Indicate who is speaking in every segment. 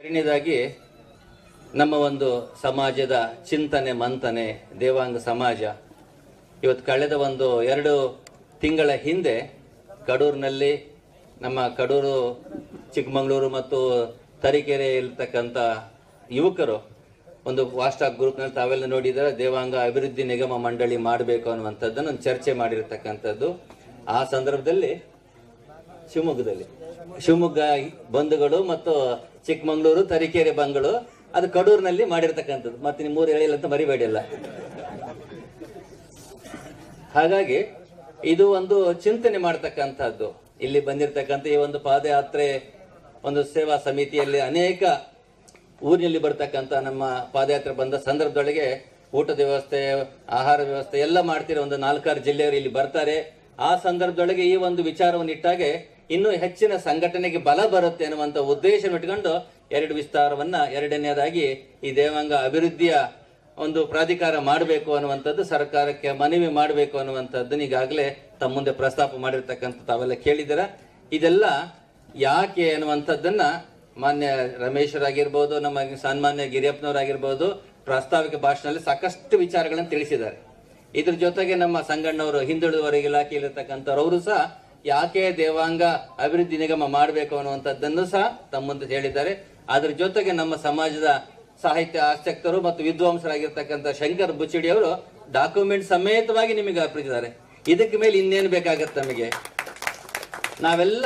Speaker 1: ಎರಡನೇದಾಗಿ ನಮ್ಮ ಒಂದು ಸಮಾಜದ ಚಿಂತನೆ ಮಂಥನೆ ದೇವಾಂಗ ಸಮಾಜ ಇವತ್ತು ಕಳೆದ ಒಂದು ಎರಡು ತಿಂಗಳ ಹಿಂದೆ ಕಡೂರಿನಲ್ಲಿ ನಮ್ಮ ಕಡೂರು ಚಿಕ್ಕಮಗಳೂರು ಮತ್ತು ತರೀಕೆರೆ ಇರ್ತಕ್ಕಂಥ ಯುವಕರು ಒಂದು ವಾಟ್ಸ್ಆಪ್ ಗ್ರೂಪ್ನಲ್ಲಿ ತಾವೆಲ್ಲ ನೋಡಿದರೆ ದೇವಾಂಗ ಅಭಿವೃದ್ಧಿ ನಿಗಮ ಮಂಡಳಿ ಮಾಡಬೇಕು ಅನ್ನುವಂಥದ್ದನ್ನು ಒಂದು ಚರ್ಚೆ ಮಾಡಿರ್ತಕ್ಕಂಥದ್ದು ಆ ಸಂದರ್ಭದಲ್ಲಿ ಶಿವಮೊಗ್ಗದಲ್ಲಿ ಶಿವಮೊಗ್ಗ ಬಂಧುಗಳು ಮತ್ತು ಚಿಕ್ಕಮಂಗ್ಳೂರು ತರೀಕೆರೆ ಬಂಗಳು ಅದು ಕಡೂರಿನಲ್ಲಿ ಮಾಡಿರ್ತಕ್ಕಂಥದ್ದು ಮತ್ತೆ ನಿಮ್ಮ ಮೂರು ಹೇಳಿಲ್ಲ ಅಂತ ಮರಿಬೇಡಿ ಅಲ್ಲ ಹಾಗಾಗಿ ಇದು ಒಂದು ಚಿಂತನೆ ಮಾಡ್ತಕ್ಕಂಥದ್ದು ಇಲ್ಲಿ ಬಂದಿರತಕ್ಕಂಥ ಈ ಒಂದು ಪಾದಯಾತ್ರೆ ಒಂದು ಸೇವಾ ಸಮಿತಿಯಲ್ಲಿ ಅನೇಕ ಊರಿನಲ್ಲಿ ಬರ್ತಕ್ಕಂಥ ನಮ್ಮ ಪಾದಯಾತ್ರೆ ಬಂದ ಸಂದರ್ಭದೊಳಗೆ ಊಟದ ವ್ಯವಸ್ಥೆ ಆಹಾರ ವ್ಯವಸ್ಥೆ ಎಲ್ಲ ಮಾಡ್ತಿರೋ ಒಂದು ನಾಲ್ಕಾರು ಜಿಲ್ಲೆಯವರು ಇಲ್ಲಿ ಬರ್ತಾರೆ ಆ ಸಂದರ್ಭದೊಳಗೆ ಈ ಒಂದು ವಿಚಾರವನ್ನು ಇಟ್ಟಾಗೆ ಇನ್ನೂ ಹೆಚ್ಚಿನ ಸಂಘಟನೆಗೆ ಬಲ ಬರುತ್ತೆ ಅನ್ನುವಂಥ ಉದ್ದೇಶ ಇಟ್ಕೊಂಡು ಎರಡು ವಿಸ್ತಾರವನ್ನ ಎರಡನೇದಾಗಿ ಈ ದೇವಾಂಗ ಅಭಿವೃದ್ಧಿಯ ಒಂದು ಪ್ರಾಧಿಕಾರ ಮಾಡಬೇಕು ಅನ್ನುವಂಥದ್ದು ಸರ್ಕಾರಕ್ಕೆ ಮನವಿ ಮಾಡಬೇಕು ಅನ್ನುವಂಥದ್ದನ್ನ ಈಗಾಗಲೇ ತಮ್ಮ ಮುಂದೆ ಪ್ರಸ್ತಾಪ ಮಾಡಿರ್ತಕ್ಕಂಥ ತಾವೆಲ್ಲ ಕೇಳಿದ್ದೀರ ಇದೆಲ್ಲ ಯಾಕೆ ಅನ್ನುವಂಥದ್ದನ್ನ ಮಾನ್ಯ ರಮೇಶ್ವರಾಗಿರ್ಬೋದು ನಮ್ಮ ಸನ್ಮಾನ್ಯ ಗಿರಿಯಪ್ಪನವರಾಗಿರ್ಬೋದು ಪ್ರಾಸ್ತಾವಿಕ ಭಾಷಣದಲ್ಲಿ ಸಾಕಷ್ಟು ವಿಚಾರಗಳನ್ನು ತಿಳಿಸಿದ್ದಾರೆ ಇದ್ರ ಜೊತೆಗೆ ನಮ್ಮ ಸಂಗಣ್ಣವರು ಹಿಂದುಳಿದವರ ಇಲಾಖೆಯಲ್ಲಿರ್ತಕ್ಕಂಥವ್ರು ಸಹ ಯಾಕೆ ದೇವಾಂಗ ಅಭಿವೃದ್ಧಿ ನಿಗಮ ಮಾಡಬೇಕು ಅನ್ನುವಂಥದ್ದನ್ನು ಸಹ ತಮ್ಮ ಮುಂದೆ ಹೇಳಿದ್ದಾರೆ ಅದ್ರ ಜೊತೆಗೆ ನಮ್ಮ ಸಮಾಜದ ಸಾಹಿತ್ಯ ಆಸಕ್ತರು ಮತ್ತು ವಿದ್ವಾಂಸರಾಗಿರ್ತಕ್ಕಂಥ ಶಂಕರ್ ಬುಚ್ಚಿಡಿ ಅವರು ಡಾಕ್ಯುಮೆಂಟ್ ಸಮೇತವಾಗಿ ನಿಮಗೆ ಅರ್ಪಿಸಿದ್ದಾರೆ ಇದಕ್ಕೆ ಮೇಲೆ ಇನ್ನೇನು ಬೇಕಾಗತ್ತೆ ನಮಗೆ ನಾವೆಲ್ಲ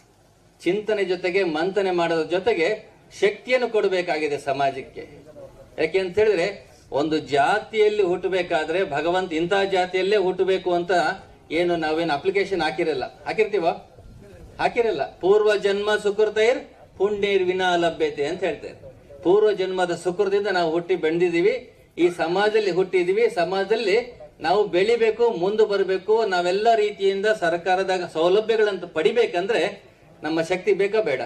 Speaker 1: ಚಿಂತನೆ ಜೊತೆಗೆ ಮಂಥನೆ ಮಾಡೋದ್ರ ಜೊತೆಗೆ ಶಕ್ತಿಯನ್ನು ಕೊಡಬೇಕಾಗಿದೆ ಸಮಾಜಕ್ಕೆ ಯಾಕೆ ಅಂತ ಹೇಳಿದ್ರೆ ಒಂದು ಜಾತಿಯಲ್ಲಿ ಹುಟ್ಟಬೇಕಾದ್ರೆ ಭಗವಂತ ಇಂತಹ ಜಾತಿಯಲ್ಲೇ ಹುಟ್ಟಬೇಕು ಅಂತ ಏನು ನಾವೇನು ಅಪ್ಲಿಕೇಶನ್ ಹಾಕಿರಲ್ಲ ಹಾಕಿರ್ತೀವ ಹಾಕಿರಲ್ಲ ಪೂರ್ವ ಜನ್ಮ ಸುಕೃತೈರ್ ಪುಣ್ಯರ್ ವಿನಾ ಲಭ್ಯತೆ ಅಂತ ಹೇಳ್ತಾರೆ ಪೂರ್ವ ಜನ್ಮದ ಸುಕೃತದಿಂದ ನಾವು ಹುಟ್ಟಿ ಬೆಳೆದಿದ್ದೀವಿ ಈ ಸಮಾಜದಲ್ಲಿ ಹುಟ್ಟಿದೀವಿ ಸಮಾಜದಲ್ಲಿ ನಾವು ಬೆಳಿಬೇಕು ಮುಂದೆ ಬರಬೇಕು ನಾವೆಲ್ಲ ರೀತಿಯಿಂದ ಸರ್ಕಾರದ ಸೌಲಭ್ಯಗಳಂತ ಪಡಿಬೇಕಂದ್ರೆ ನಮ್ಮ ಶಕ್ತಿ ಬೇಕಾ ಬೇಡ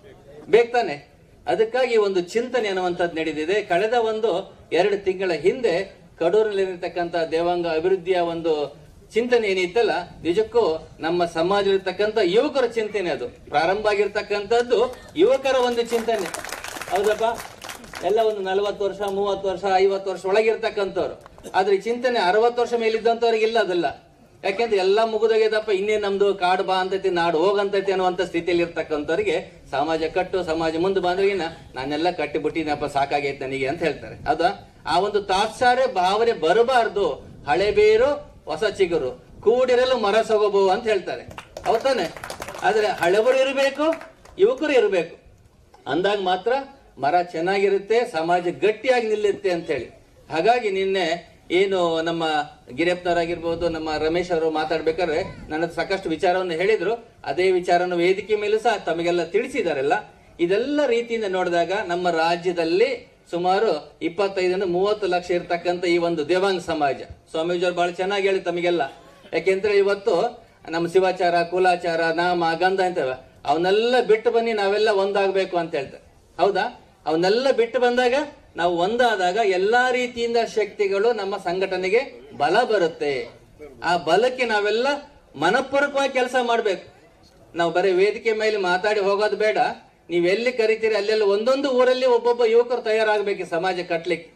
Speaker 1: ಬೇಕು ತಾನೆ ಅದಕ್ಕಾಗಿ ಒಂದು ಚಿಂತನೆ ಅನ್ನುವಂಥದ್ದು ನಡೆದಿದೆ ಕಳೆದ ಒಂದು ಎರಡು ತಿಂಗಳ ಹಿಂದೆ ಕಡೂರಿನಲ್ಲಿರ್ತಕ್ಕಂಥ ದೇವಾಂಗ ಅಭಿವೃದ್ಧಿಯ ಒಂದು ಚಿಂತನೆ ಏನಿತ್ತಲ್ಲ ನಿಜಕ್ಕೂ ನಮ್ಮ ಸಮಾಜದಲ್ಲಿರ್ತಕ್ಕಂಥ ಯುವಕರ ಚಿಂತನೆ ಅದು ಪ್ರಾರಂಭ ಆಗಿರ್ತಕ್ಕಂಥದ್ದು ಯುವಕರ ಒಂದು ಚಿಂತನೆ ಹೌದಪ್ಪ ಎಲ್ಲ ಒಂದು ನಲವತ್ತು ವರ್ಷ ಮೂವತ್ತು ವರ್ಷ ಐವತ್ತು ವರ್ಷ ಒಳಗಿರ್ತಕ್ಕಂಥವ್ರು ಆದ್ರೆ ಈ ಚಿಂತನೆ ಅರವತ್ತು ವರ್ಷ ಮೇಲಿದ್ದಂಥವ್ರಿಗೆ ಇಲ್ಲ ಅದಲ್ಲ ಯಾಕೆಂದ್ರೆ ಎಲ್ಲ ಮುಗಿದೋಗ್ಯದಪ್ಪ ಇನ್ನೇ ನಮ್ದು ಕಾಡು ಬಾ ಅಂತೈತಿ ನಾಡು ಹೋಗಂತೈತಿ ಅನ್ನುವಂಥ ಸ್ಥಿತಿಯಲ್ಲಿ ಇರ್ತಕ್ಕಂಥವ್ರಿಗೆ ಸಮಾಜ ಕಟ್ಟು ಸಮಾಜ ಮುಂದೆ ಬಂದ್ರಿಗಿನ ನಾನೆಲ್ಲ ಕಟ್ಟಿ ಬಿಟ್ಟಿನಪ್ಪ ಸಾಕಾಗೈತೆ ನನಗೆ ಅಂತ ಹೇಳ್ತಾರೆ ಹೌದಾ ಆ ಒಂದು ತಾತ್ಸಾರ ಭಾವನೆ ಬರಬಾರ್ದು ಹಳೆ ಬೇರು ಹೊಸ ಚಿಗುರು ಕೂಡಿರಲು ಮರ ಸೊಗಬು ಅಂತ ಹೇಳ್ತಾರೆ ಹೌದಾನೆ ಆದ್ರೆ ಹಳೆಬರು ಇರಬೇಕು ಯುವಕರು ಇರಬೇಕು ಅಂದಾಗ ಮಾತ್ರ ಮರ ಚೆನ್ನಾಗಿರುತ್ತೆ ಸಮಾಜ ಗಟ್ಟಿಯಾಗಿ ನಿಲ್ಲುತ್ತೆ ಅಂತ ಹೇಳಿ ಹಾಗಾಗಿ ನಿನ್ನೆ ಏನು ನಮ್ಮ ಗಿರಿಯಪ್ಪನವರಾಗಿರ್ಬೋದು ನಮ್ಮ ರಮೇಶ್ ಅವರು ಮಾತಾಡ್ಬೇಕಾದ್ರೆ ನನ್ನ ಹತ್ರ ಸಾಕಷ್ಟು ವಿಚಾರವನ್ನು ಹೇಳಿದ್ರು ಅದೇ ವಿಚಾರನ ವೇದಿಕೆ ಮೇಲೂ ಸಹ ತಮಗೆಲ್ಲ ತಿಳಿಸಿದಾರಲ್ಲ ಇದೆಲ್ಲ ರೀತಿಯಿಂದ ನೋಡಿದಾಗ ನಮ್ಮ ರಾಜ್ಯದಲ್ಲಿ ಸುಮಾರು ಇಪ್ಪತ್ತೈದರಿಂದ ಮೂವತ್ತು ಲಕ್ಷ ಇರ್ತಕ್ಕಂಥ ಈ ಒಂದು ದೇವಾಂಗ ಸಮಾಜ ಸ್ವಾಮೀಜಿಯವರು ಬಹಳ ಚೆನ್ನಾಗಿ ಹೇಳಿ ತಮಗೆಲ್ಲ ಯಾಕೆಂದ್ರೆ ಇವತ್ತು ನಮ್ಮ ಶಿವಾಚಾರ ಕುಲಾಚಾರ ನಾಮ ಗಂಧ ಅಂತವ ಅವನ್ನೆಲ್ಲ ಬಿಟ್ಟು ಬನ್ನಿ ನಾವೆಲ್ಲ ಒಂದಾಗಬೇಕು ಅಂತ ಹೇಳ್ತಾರೆ ಹೌದಾ ಅವನ್ನೆಲ್ಲ ಬಿಟ್ಟು ಬಂದಾಗ ನಾವು ಒಂದಾದಾಗ ಎಲ್ಲಾ ರೀತಿಯಿಂದ ಶಕ್ತಿಗಳು ನಮ್ಮ ಸಂಘಟನೆಗೆ ಬಲ ಬರುತ್ತೆ ಆ ಬಲಕ್ಕೆ ನಾವೆಲ್ಲ ಮನಪೂರ್ವಕವಾಗಿ ಕೆಲಸ ಮಾಡ್ಬೇಕು ನಾವು ಬರೀ ವೇದಿಕೆ ಮೇಲೆ ಮಾತಾಡಿ ಹೋಗೋದು ಬೇಡ ನೀವ್ ಎಲ್ಲಿ ಕರಿತೀರಿ ಅಲ್ಲೆಲ್ಲ ಒಂದೊಂದು ಊರಲ್ಲಿ ಒಬ್ಬೊಬ್ಬ ಯುವಕರು ತಯಾರಾಗಬೇಕು ಈ ಸಮಾಜ ಕಟ್ಲಿಕ್ಕೆ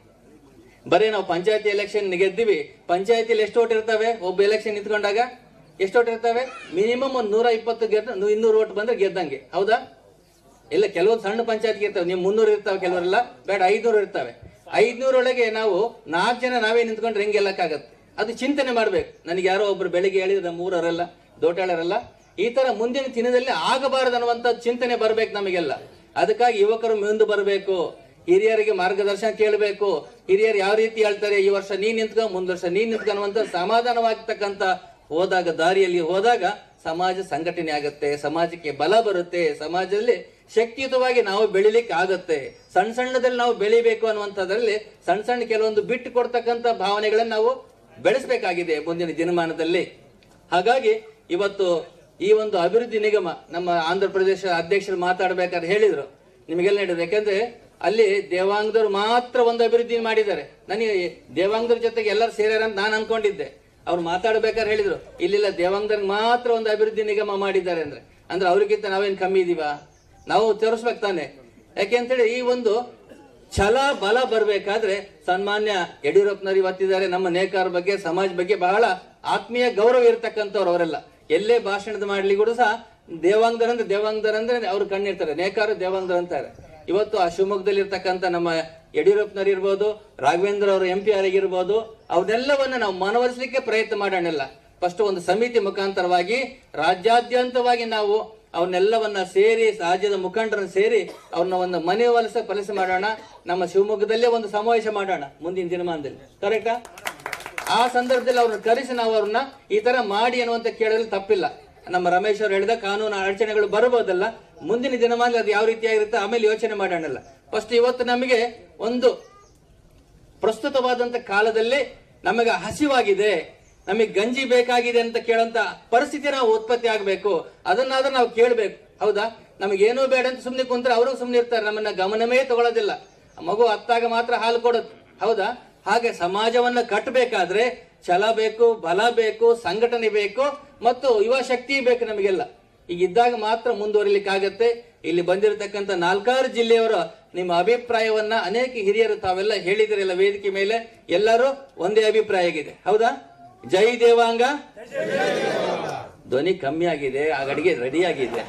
Speaker 1: ಬರೀ ನಾವು ಪಂಚಾಯತಿ ಎಲೆಕ್ಷನ್ ಗೆದ್ದಿವಿ ಪಂಚಾಯತಿಲಿ ಎಷ್ಟು ಓಟ್ ಇರ್ತವೆ ಒಬ್ಬ ಎಲೆಕ್ಷನ್ ನಿಂತ್ಕೊಂಡಾಗ ಎಷ್ಟು ಓಟ್ ಇರ್ತವೆ ಮಿನಿಮಮ್ ಒಂದ್ ನೂರ ಇಪ್ಪತ್ತು ಗೆದ್ದ ಇನ್ನೂರು ಓಟ್ ಬಂದ್ರೆ ಗೆದ್ದಂಗೆ ಹೌದಾ ಇಲ್ಲ ಕೆಲವೊಂದು ಸಣ್ಣ ಪಂಚಾಯತ್ಗೆ ಇರ್ತವೆ ನೀವು ಮುನ್ನೂರು ಇರ್ತಾವೆ ಕೆಲವರೆಲ್ಲ ಬೇಡ ಐದ್ನೂರು ಇರ್ತವೆ ಐದ್ನೂರೊಳಗೆ ನಾವು ನಾಲ್ಕು ಜನ ನಾವೇ ನಿಂತ್ಕೊಂಡ್ರೆ ಹೆಂಗ್ ಗೆಲ್ಲಕ್ಕಾಗತ್ತೆ ಅದು ಚಿಂತನೆ ಮಾಡ್ಬೇಕು ನನಗೆ ಯಾರೋ ಒಬ್ರು ಬೆಳಿಗ್ಗೆ ಹೇಳಿದ್ರೆ ನಮ್ಮ ಊರವರೆಲ್ಲ ದೋಟಾಳರೆಲ್ಲ ಈ ತರ ಮುಂದಿನ ದಿನದಲ್ಲಿ ಆಗಬಾರದು ಅನ್ನುವಂತ ಚಿಂತನೆ ಬರ್ಬೇಕು ನಮಗೆಲ್ಲ ಅದಕ್ಕಾಗಿ ಯುವಕರು ಮುಂದೆ ಬರಬೇಕು ಹಿರಿಯರಿಗೆ ಮಾರ್ಗದರ್ಶನ ಕೇಳಬೇಕು ಹಿರಿಯರು ಯಾವ ರೀತಿ ಹೇಳ್ತಾರೆ ಈ ವರ್ಷ ನೀನ್ ನಿಂತ್ಕೊ ಮುಂದ್ ವರ್ಷ ನೀನ್ ನಿಂತ್ಕೊ ಅನ್ನುವಂತ ಸಮಾಧಾನವಾಗ್ತಕ್ಕಂತ ಹೋದಾಗ ದಾರಿಯಲ್ಲಿ ಹೋದಾಗ ಸಮಾಜ ಸಂಘಟನೆ ಆಗುತ್ತೆ ಸಮಾಜಕ್ಕೆ ಬಲ ಬರುತ್ತೆ ಸಮಾಜದಲ್ಲಿ ಶಕ್ತಿಯುತವಾಗಿ ನಾವು ಬೆಳಿಲಿಕ್ಕೆ ಆಗುತ್ತೆ ಸಣ್ಣ ಸಣ್ಣದಲ್ಲಿ ನಾವು ಬೆಳಿಬೇಕು ಅನ್ನುವಂಥದ್ರಲ್ಲಿ ಸಣ್ಣ ಸಣ್ಣ ಕೆಲವೊಂದು ಬಿಟ್ಟು ಕೊಡ್ತಕ್ಕಂಥ ಭಾವನೆಗಳನ್ನ ನಾವು ಬೆಳೆಸಬೇಕಾಗಿದೆ ಮುಂದಿನ ದಿನಮಾನದಲ್ಲಿ ಹಾಗಾಗಿ ಇವತ್ತು ಈ ಒಂದು ಅಭಿವೃದ್ಧಿ ನಿಗಮ ನಮ್ಮ ಆಂಧ್ರ ಪ್ರದೇಶ ಅಧ್ಯಕ್ಷರು ಮಾತಾಡ್ಬೇಕಾದ್ರೆ ಹೇಳಿದ್ರು ನಿಮಗೆಲ್ಲ ಹೇಳಿದ್ರು ಯಾಕಂದ್ರೆ ಅಲ್ಲಿ ದೇವಾಂಗದವ್ರು ಮಾತ್ರ ಒಂದು ಅಭಿವೃದ್ಧಿ ಮಾಡಿದ್ದಾರೆ ನನಗೆ ದೇವಾಂಗದ್ರ ಜೊತೆಗೆ ಎಲ್ಲರೂ ಸೇರ್ಯಾರ ಅಂತ ನಾನು ಅನ್ಕೊಂಡಿದ್ದೆ ಅವ್ರು ಮಾತಾಡ್ಬೇಕಾದ್ರೆ ಹೇಳಿದ್ರು ಇಲ್ಲಿಲ್ಲ ದೇವಾಂಗದವ್ರಿಗೆ ಮಾತ್ರ ಒಂದು ಅಭಿವೃದ್ಧಿ ನಿಗಮ ಮಾಡಿದ್ದಾರೆ ಅಂದ್ರೆ ಅಂದ್ರೆ ಅವ್ರಿಗಿಂತ ನಾವೇನ್ ಕಮ್ಮಿ ಇದೀವ ನಾವು ತೋರಿಸ್ಬೇಕು ತಾನೆ ಯಾಕೆ ಅಂತೇಳಿ ಈ ಒಂದು ಛಲ ಬಲ ಬರ್ಬೇಕಾದ್ರೆ ಸನ್ಮಾನ್ಯ ಯಡಿಯೂರಪ್ಪನವರು ಇವತ್ತಿದ್ದಾರೆ ನಮ್ಮ ನೇಕಾರ ಬಗ್ಗೆ ಸಮಾಜ ಬಗ್ಗೆ ಬಹಳ ಆತ್ಮೀಯ ಗೌರವ ಇರತಕ್ಕಂಥವ್ರು ಅವರೆಲ್ಲ ಎಲ್ಲೇ ಭಾಷಣದ ಮಾಡ್ಲಿ ಕೂಡ ಸಹ ದೇವಾಂಗರಂದ್ರೆ ದೇವಾಂಗರಂದ್ರೆ ಅವ್ರು ಕಣ್ಣಿರ್ತಾರೆ ನೇಕಾರು ದೇವಾಂಗರ ಅಂತಾರೆ ಇವತ್ತು ಆ ಶಿವಮೊಗ್ಗದಲ್ಲಿ ಇರ್ತಕ್ಕಂಥ ನಮ್ಮ ಯಡಿಯೂರಪ್ಪನವ್ರು ಇರ್ಬೋದು ರಾಘವೇಂದ್ರ ಅವರು ಎಂ ಪಿ ಆಗಿರ್ಬೋದು ಅವನ್ನೆಲ್ಲವನ್ನ ನಾವು ಮನವೊಲಿಸಲಿಕ್ಕೆ ಪ್ರಯತ್ನ ಮಾಡೋಣಲ್ಲ ಫಸ್ಟ್ ಒಂದು ಸಮಿತಿ ಮುಖಾಂತರವಾಗಿ ರಾಜ್ಯಾದ್ಯಂತವಾಗಿ ನಾವು ಅವನ್ನೆಲ್ಲವನ್ನ ಸೇರಿ ರಾಜ್ಯದ ಮುಖಂಡರನ್ನು ಸೇರಿ ಅವ್ರನ್ನ ಒಂದು ಮನೆ ವಲಸ ಕೆಲಸ ಮಾಡೋಣ ನಮ್ಮ ಶಿವಮೊಗ್ಗದಲ್ಲೇ ಒಂದು ಸಮಾವೇಶ ಮಾಡೋಣ ಮುಂದಿನ ದಿನಮಾನದಲ್ಲಿ ಕರೆಕ್ಟಾ ಆ ಸಂದರ್ಭದಲ್ಲಿ ಅವ್ರನ್ನ ಕರೆಸಿ ನಾವು ಅವ್ರನ್ನ ಈ ತರ ಮಾಡಿ ಅನ್ನುವಂತ ಕೇಳಲು ತಪ್ಪಿಲ್ಲ ನಮ್ಮ ರಮೇಶ್ ಅವರು ಹೇಳಿದ ಕಾನೂನು ಅಡಚಣೆಗಳು ಬರಬಹುದಲ್ಲ ಮುಂದಿನ ದಿನಮಾನದಲ್ಲಿ ಅದು ಯಾವ ರೀತಿಯಾಗಿರುತ್ತೆ ಆಮೇಲೆ ಯೋಚನೆ ಮಾಡೋಣಲ್ಲ ಫಸ್ಟ್ ಇವತ್ತು ನಮಗೆ ಒಂದು ಪ್ರಸ್ತುತವಾದಂತ ಕಾಲದಲ್ಲಿ ನಮಗೆ ಹಸಿವಾಗಿದೆ ನಮಗೆ ಗಂಜಿ ಬೇಕಾಗಿದೆ ಅಂತ ಕೇಳಂತ ಪರಿಸ್ಥಿತಿ ನಾವು ಉತ್ಪತ್ತಿ ಆಗಬೇಕು ಅದನ್ನಾದ್ರೂ ನಾವು ಕೇಳಬೇಕು ಹೌದಾ ನಮಗೇನೂ ಬೇಡ ಅಂತ ಸುಮ್ಮನೆ ಕುಂತ್ರೆ ಅವರು ಸುಮ್ಮನೆ ಇರ್ತಾರೆ ನಮ್ಮನ್ನ ಗಮನವೇ ತಗೊಳ್ಳೋದಿಲ್ಲ ಮಗು ಅತ್ತಾಗ ಮಾತ್ರ ಹಾಲು ಕೊಡುತ್ತೆ ಹೌದಾ ಹಾಗೆ ಸಮಾಜವನ್ನ ಕಟ್ಟಬೇಕಾದ್ರೆ ಛಲ ಬೇಕು ಬಲ ಬೇಕು ಸಂಘಟನೆ ಬೇಕು ಮತ್ತು ಯುವ ಶಕ್ತಿ ಬೇಕು ನಮಗೆಲ್ಲ ಈಗ ಇದ್ದಾಗ ಮಾತ್ರ ಮುಂದುವರಿಲಿಕ್ಕಾಗತ್ತೆ ಇಲ್ಲಿ ಬಂದಿರತಕ್ಕಂತ ನಾಲ್ಕಾರು ಜಿಲ್ಲೆಯವರು ನಿಮ್ಮ ಅಭಿಪ್ರಾಯವನ್ನ ಅನೇಕ ಹಿರಿಯರು ತಾವೆಲ್ಲ ಹೇಳಿದಿರಲ್ಲ ವೇದಿಕೆ ಮೇಲೆ ಎಲ್ಲರೂ ಒಂದೇ ಅಭಿಪ್ರಾಯ ಆಗಿದೆ ಹೌದಾ ಜೈ ದೇವಾಂಗ ಧ್ವನಿ ಕಮ್ಮಿ ಆಗಿದೆ ಆ ಅಡಿಗೆ ರೆಡಿ ಆಗಿದೆ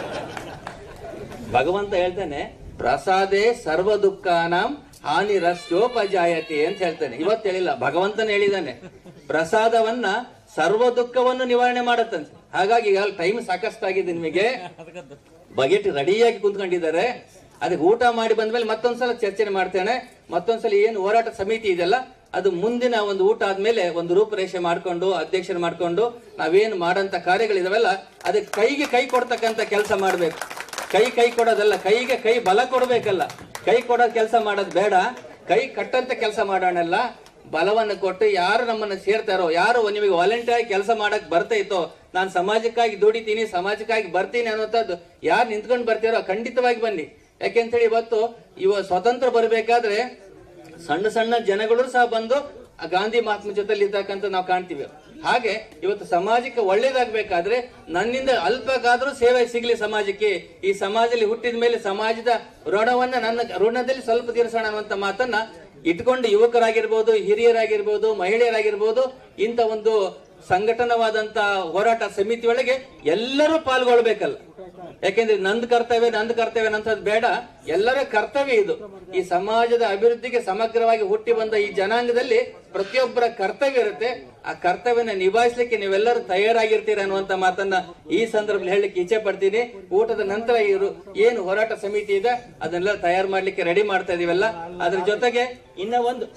Speaker 1: ಭಗವಂತ ಹೇಳ್ತಾನೆ ಪ್ರಸಾದೇ ಸರ್ವ ದುಃಖಾನಾಂ ಹಾನಿ ರಸ್ಯೋಪಜಾಯತೆ ಅಂತ ಹೇಳ್ತಾನೆ ಇವತ್ತು ಹೇಳಿಲ್ಲ ಭಗವಂತನ ಹೇಳಿದಾನೆ ಪ್ರಸಾದವನ್ನ ಸರ್ವ ದುಃಖವನ್ನು ನಿವಾರಣೆ ಮಾಡತ್ತಂತೆ ಹಾಗಾಗಿ ಈಗ ಟೈಮ್ ಸಾಕಷ್ಟಾಗಿದೆ ನಿಮಗೆ ಬಗೆಟ್ ರೆಡಿಯಾಗಿ ಕುಂತ್ಕೊಂಡಿದ್ದಾರೆ ಅದಕ್ಕೆ ಊಟ ಮಾಡಿ ಬಂದ್ಮೇಲೆ ಮತ್ತೊಂದ್ಸಲ ಚರ್ಚೆ ಮಾಡ್ತೇನೆ ಮತ್ತೊಂದ್ಸಲ ಏನು ಹೋರಾಟ ಸಮಿತಿ ಇದೆಲ್ಲ ಅದು ಮುಂದಿನ ಒಂದು ಊಟ ಆದ್ಮೇಲೆ ಒಂದು ರೂಪರೇಷೆ ಮಾಡ್ಕೊಂಡು ಅಧ್ಯಕ್ಷರು ಮಾಡ್ಕೊಂಡು ನಾವೇನು ಮಾಡಂತ ಕಾರ್ಯಗಳಿದಾವೆಲ್ಲ ಅದಕ್ಕೆ ಕೈಗೆ ಕೈ ಕೊಡ್ತಕ್ಕಂತ ಕೆಲಸ ಮಾಡ್ಬೇಕು ಕೈ ಕೈ ಕೊಡೋದಲ್ಲ ಕೈಗೆ ಕೈ ಬಲ ಕೊಡ್ಬೇಕಲ್ಲ ಕೈ ಕೊಡೋದ್ ಕೆಲಸ ಮಾಡೋದು ಬೇಡ ಕೈ ಕಟ್ಟಂತ ಕೆಲಸ ಮಾಡೋಣಲ್ಲ ಬಲವನ್ನು ಕೊಟ್ಟು ಯಾರು ನಮ್ಮನ್ನ ಸೇರ್ತಾರೋ ಯಾರು ನಿಮಗೆ ವಾಲಂಟಿಯರ್ ಆಗಿ ಕೆಲಸ ಮಾಡಕ್ ಬರ್ತೈತೋ ನಾನು ಸಮಾಜಕ್ಕಾಗಿ ದುಡಿತೀನಿ ಸಮಾಜಕ್ಕಾಗಿ ಬರ್ತೀನಿ ಅನ್ನೋಂಥದ್ದು ಯಾರು ನಿಂತ್ಕೊಂಡು ಬರ್ತೀರೋ ಖಂಡಿತವಾಗಿ ಬನ್ನಿ ಯಾಕೆಂತೇಳಿ ಇವತ್ತು ಇವ ಸ್ವತಂತ್ರ ಬರಬೇಕಾದ್ರೆ ಸಣ್ಣ ಸಣ್ಣ ಜನಗಳು ಸಹ ಬಂದು ಆ ಗಾಂಧಿ ಮಹಾತ್ಮ ಜೊತೆಲಿ ಇರ್ತಕ್ಕಂಥ ನಾವು ಕಾಣ್ತೀವಿ ಹಾಗೆ ಇವತ್ತು ಸಮಾಜಕ್ಕೆ ಒಳ್ಳೇದಾಗ್ಬೇಕಾದ್ರೆ ನನ್ನಿಂದ ಅಲ್ಪಕ್ಕಾದ್ರೂ ಸೇವೆ ಸಿಗ್ಲಿ ಸಮಾಜಕ್ಕೆ ಈ ಸಮಾಜದಲ್ಲಿ ಹುಟ್ಟಿದ ಮೇಲೆ ಸಮಾಜದ ಋಣವನ್ನ ನನ್ನ ಋಣದಲ್ಲಿ ಸ್ವಲ್ಪ ತೀರಿಸೋಣ ಅನ್ನುವಂತ ಮಾತನ್ನ ಇಟ್ಕೊಂಡು ಯುವಕರಾಗಿರ್ಬೋದು ಹಿರಿಯರಾಗಿರ್ಬೋದು ಮಹಿಳೆಯರಾಗಿರ್ಬೋದು ಇಂಥ ಒಂದು ಸಂಘಟನವಾದಂತ ಹೋರಾಟ ಸಮಿತಿ ಒಳಗೆ ಎಲ್ಲರೂ ಪಾಲ್ಗೊಳ್ಬೇಕಲ್ಲ ಯಾಕೆಂದ್ರೆ ನಂದ್ ಕರ್ತವ್ಯ ನಂದ್ ಕರ್ತವ್ಯ ಅನ್ನೋದು ಬೇಡ ಎಲ್ಲರ ಕರ್ತವ್ಯ ಇದು ಈ ಸಮಾಜದ ಅಭಿವೃದ್ಧಿಗೆ ಸಮಗ್ರವಾಗಿ ಹುಟ್ಟಿ ಬಂದ ಈ ಜನಾಂಗದಲ್ಲಿ ಪ್ರತಿಯೊಬ್ಬರ ಕರ್ತವ್ಯ ಇರುತ್ತೆ ಆ ಕರ್ತವ್ಯನ ನಿಭಾಯಿಸ್ಲಿಕ್ಕೆ ನೀವೆಲ್ಲರೂ ತಯಾರಾಗಿರ್ತೀರ ಅನ್ನುವಂತ ಮಾತನ್ನ ಈ ಸಂದರ್ಭದಲ್ಲಿ ಹೇಳಲಿಕ್ಕೆ ಇಚ್ಛೆ ಪಡ್ತೀನಿ ಊಟದ ನಂತರ ಇವರು ಏನು ಹೋರಾಟ ಸಮಿತಿ ಇದೆ ಅದನ್ನೆಲ್ಲ ತಯಾರು ಮಾಡ್ಲಿಕ್ಕೆ ರೆಡಿ ಮಾಡ್ತಾ ಇದೀವಲ್ಲ ಅದ್ರ ಜೊತೆಗೆ ಇನ್ನ ಒಂದು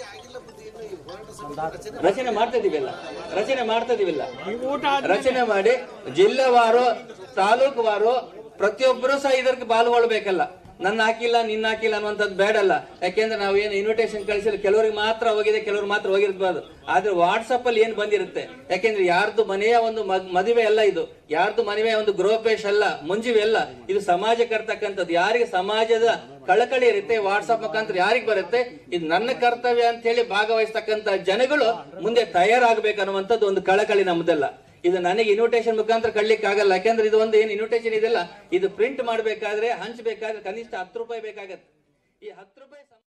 Speaker 1: ರಚನೆ ಮಾಡ್ತಾ ಇದೀವಲ್ಲ ರಚನೆ ಮಾಡ್ತಾ ಇದೀವಲ್ಲ ರಚನೆ ಮಾಡಿ ಜಿಲ್ಲೆವಾರು ತಾಲೂಕುವಾರು ಪ್ರತಿಯೊಬ್ಬರು ಸಹ ಇದಕ್ಕೆ ಪಾಲ್ಗೊಳ್ಬೇಕಲ್ಲ ನನ್ನ ಹಾಕಿಲ್ಲ ನಿನ್ನ ಹಾಕಿಲ್ಲ ಅನ್ನುವಂಥದ್ದು ಬೇಡಲ್ಲ ಯಾಕೆಂದ್ರೆ ನಾವು ಏನು ಇನ್ವಿಟೇಷನ್ ಕಳಿಸಿಲ್ಲ ಕೆಲವರಿಗೆ ಮಾತ್ರ ಹೋಗಿದೆ ಕೆಲವರು ಮಾತ್ರ ಹೋಗಿರ್ಬಾರ್ದು ಆದ್ರೆ ವಾಟ್ಸಪ್ ಅಲ್ಲಿ ಏನ್ ಬಂದಿರುತ್ತೆ ಯಾಕೆಂದ್ರೆ ಯಾರ್ದು ಮನೆಯ ಒಂದು ಮದ್- ಮದುವೆ ಅಲ್ಲ ಇದು ಯಾರ್ದು ಮನೆಯ ಒಂದು ಗೃಹಪೇಶ ಅಲ್ಲ ಮುಂಜಿವೆ ಅಲ್ಲ ಇದು ಸಮಾಜಕ್ಕೆ ಇರ್ತಕ್ಕಂಥದ್ದು ಯಾರಿಗೆ ಸಮಾಜದ ಕಳಕಳಿ ಇರುತ್ತೆ ವಾಟ್ಸಪ್ ಮುಖಾಂತರ ಯಾರಿಗೆ ಬರುತ್ತೆ ಇದು ನನ್ನ ಕರ್ತವ್ಯ ಅಂತ ಹೇಳಿ ಭಾಗವಹಿಸ್ತಕ್ಕಂತ ಜನಗಳು ಮುಂದೆ ತಯಾರಾಗಬೇಕನ್ನುವಂಥದ್ದು ಒಂದು ಕಳಕಳಿ ನಮ್ದಲ್ಲ ಇದು ನನಗೆ ಇನ್ವಿಟೇಷನ್ ಮುಖಾಂತರ ಕಳ್ಲಿಕ್ಕೆ ಆಗಲ್ಲ ಯಾಕಂದ್ರೆ ಇದು ಒಂದು ಏನು ಇನ್ವಿಟೇಷನ್ ಇದೆಲ್ಲ ಇದು ಪ್ರಿಂಟ್ ಮಾಡಬೇಕಾದ್ರೆ ಹಂಚಬೇಕಾದ್ರೆ ಕನಿಷ್ಠ ಹತ್ತು ರೂಪಾಯಿ ಬೇಕಾಗತ್ತೆ ಈ ಹತ್ತು ರೂಪಾಯಿ